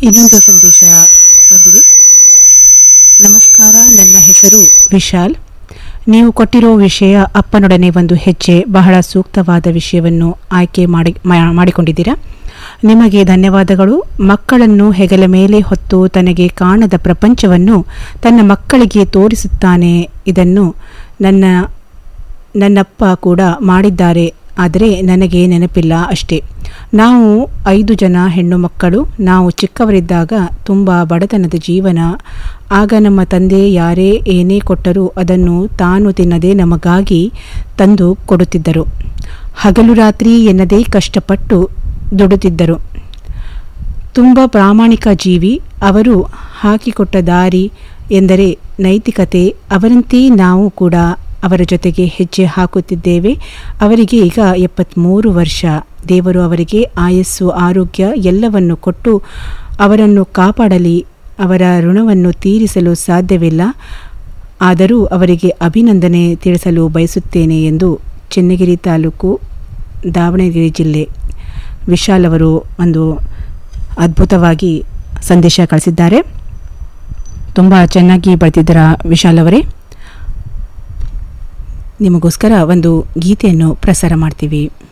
ಇನ್ನೊಂದು ಸಂದೇಶ ಬಂದಿದೆ ನಮಸ್ಕಾರ ನನ್ನ ಹೆಸರು ವಿಶಾಲ್ ನೀವು ಕೊಟ್ಟಿರೋ ವಿಷಯ ಅಪ್ಪನೊಡನೆ ಒಂದು ಹೆಜ್ಜೆ ಬಹಳ ಸೂಕ್ತವಾದ ವಿಷಯವನ್ನು ಆಯ್ಕೆ ಮಾಡಿ ಮಾ- ಮಾಡಿಕೊಂಡಿದ್ದೀರಾ ನಿಮಗೆ ಧನ್ಯವಾದಗಳು ಮಕ್ಕಳನ್ನು ಹೆಗಲ ಮೇಲೆ ಹೊತ್ತು ತನಗೆ ಕಾಣದ ಪ್ರಪಂಚವನ್ನು ತನ್ನ ಮಕ್ಕಳಿಗೆ ತೋರಿಸುತ್ತಾನೆ ಇದನ್ನು ನನ್ನ ನನ್ನಪ್ಪ ಕೂಡ ಮಾಡಿದ್ದಾರೆ ಆದರೆ ನನಗೆ ನೆನಪಿಲ್ಲ ಅಷ್ಟೇ ನಾವು ಐದು ಜನ ಹೆಣ್ಣು ಮಕ್ಕಳು ನಾವು ಚಿಕ್ಕವರಿದ್ದಾಗ ತುಂಬ ಬಡತನದ ಜೀವನ ಆಗ ನಮ್ಮ ತಂದೆ ಯಾರೇ ಏನೇ ಕೊಟ್ಟರೂ ಅದನ್ನು ತಾನು ತಿನ್ನದೆ ನಮಗಾಗಿ ತಂದು ಕೊಡುತ್ತಿದ್ದರು ಹಗಲು ರಾತ್ರಿ ಎನ್ನದೇ ಕಷ್ಟಪಟ್ಟು ದುಡುತ್ತಿದ್ದರು ತುಂಬ ಪ್ರಾಮಾಣಿಕ ಜೀವಿ ಅವರು ಹಾಕಿಕೊಟ್ಟ ದಾರಿ ಎಂದರೆ ನೈತಿಕತೆ ಅವರಂತೆ ನಾವು ಕೂಡ ಅವರ ಜೊತೆಗೆ ಹೆಜ್ಜೆ ಹಾಕುತ್ತಿದ್ದೇವೆ ಅವರಿಗೆ ಈಗ ಎಪ್ಪತ್ತ್ಮೂರು ವರ್ಷ ದೇವರು ಅವರಿಗೆ ಆಯಸ್ಸು ಆರೋಗ್ಯ ಎಲ್ಲವನ್ನು ಕೊಟ್ಟು ಅವರನ್ನು ಕಾಪಾಡಲಿ ಅವರ ಋಣವನ್ನು ತೀರಿಸಲು ಸಾಧ್ಯವಿಲ್ಲ ಆದರೂ ಅವರಿಗೆ ಅಭಿನಂದನೆ ತಿಳಿಸಲು ಬಯಸುತ್ತೇನೆ ಎಂದು ಚೆನ್ನಗಿರಿ ತಾಲೂಕು ದಾವಣಗೆರೆ ಜಿಲ್ಲೆ ವಿಶಾಲ್ ಅವರು ಒಂದು ಅದ್ಭುತವಾಗಿ ಸಂದೇಶ ಕಳಿಸಿದ್ದಾರೆ ತುಂಬ ಚೆನ್ನಾಗಿ ಬರೆದಿದ್ದರ ವಿಶಾಲ್ ಅವರೇ ನಿಮಗೋಸ್ಕರ ಒಂದು ಗೀತೆಯನ್ನು ಪ್ರಸಾರ ಮಾಡ್ತೀವಿ